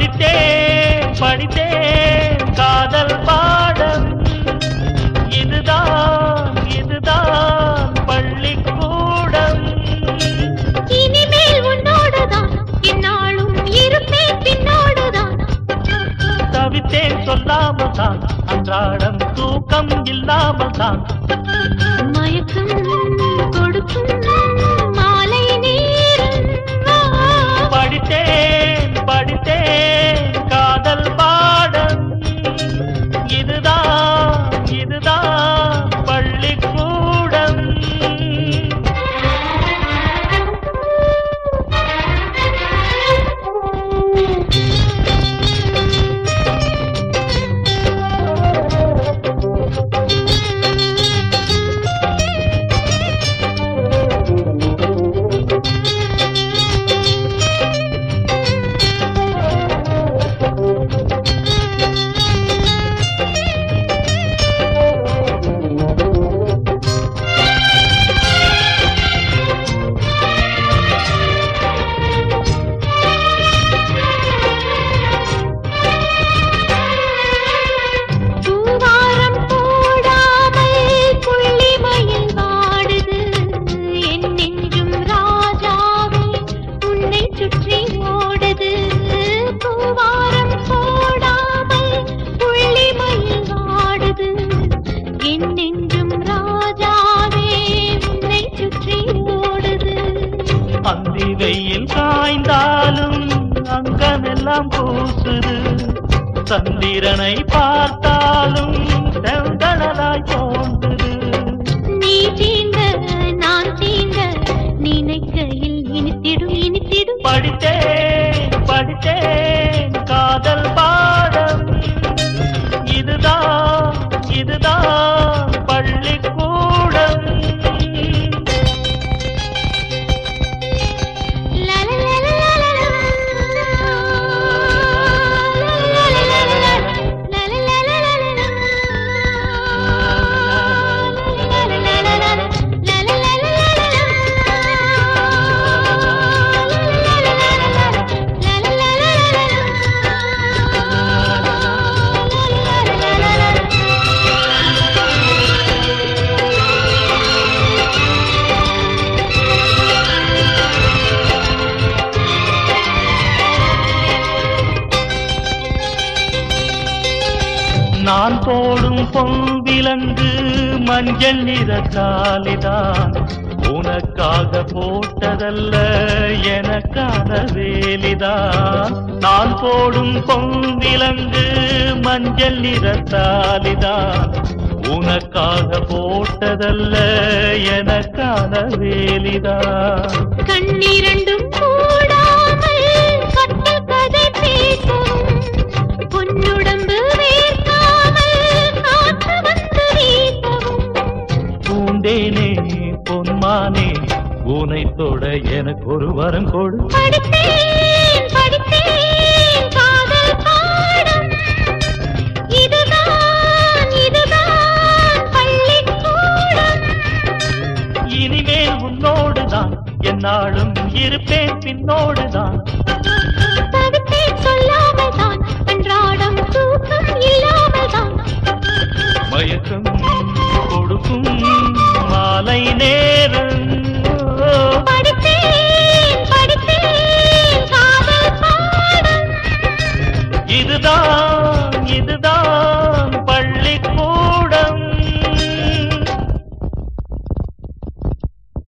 படித்தேன் படித்தேன் காதல் பாடம் இதுதான் இதுதான் பள்ளிக்கூடம் இனிமேல் உன்னோடுதான் என்னாலும் இருப்பேன் பின்னோடுதான் தவித்தேன் சொல்லாமல் தான் அன்றாடம் தூக்கம் இல்லாமல் தான் மயக்கம் கொடுக்கும் மாலை நேரம் வா. படித்தேன் படித்தேன் காதல் பாடம் இதுதான் இதுதான் பள்ளிக்கூடம் பூவாரம் போடாமல் புள்ளிமயில் வாடுது என் நெஞ்சும் ராஜாவே உன்னை சுற்றி ஓடுது பூவாரம் போடாமல் புள்ளிமயில் வாடுது என் நெஞ்சும் ராஜாவே உன்னை சுற்றி ஓடுது அந்தி வெயில் காய்ந்தாலும் அங்கமெல்லாம் பூசுது சந்திரனை பார்த்தாலும் செந்தணலாய் தோன்றுது நீ தீண்ட நான் தீண்ட நினைக்கையில் இனித்திடும் இனித்திடும் படித்தேன் படித்தேன் காதல் பாடம் இதுதான் இதுதான் பள்ளிக்கூடம் நான் போடும் பொன்விலங்கு மஞ்சள் நிற காலிதான் உனக்காக போட்டதல்ல எனக்கான வேலிதான் நான் போடும் பொன்விலங்கு மஞ்சள் நிற தாலிதான் உனக்காக போட்டதல்ல எனக்கான வேலிதான் கண்ணிரண்டும் கூடாமல் கட்டல் கதை பேசவும் பொன்னுடம்பு வேர்க்காமல் காற்று வந்து வீசவும் பூந்தேனே பொன்மானே உனை தொட எனக்கு ஒரு வரம் கொடு படித்தேன் படித்தேன் காதல் பாடம் இதுதான் இதுதான் பள்ளிக்கூடம் இனிமேல் உன்னோடுதான் என்னாலும் இருப்பேன் பின்னோடுதான் தவித்தேன் சொல்லாமல் தான் அன்றாடம் தூக்கம்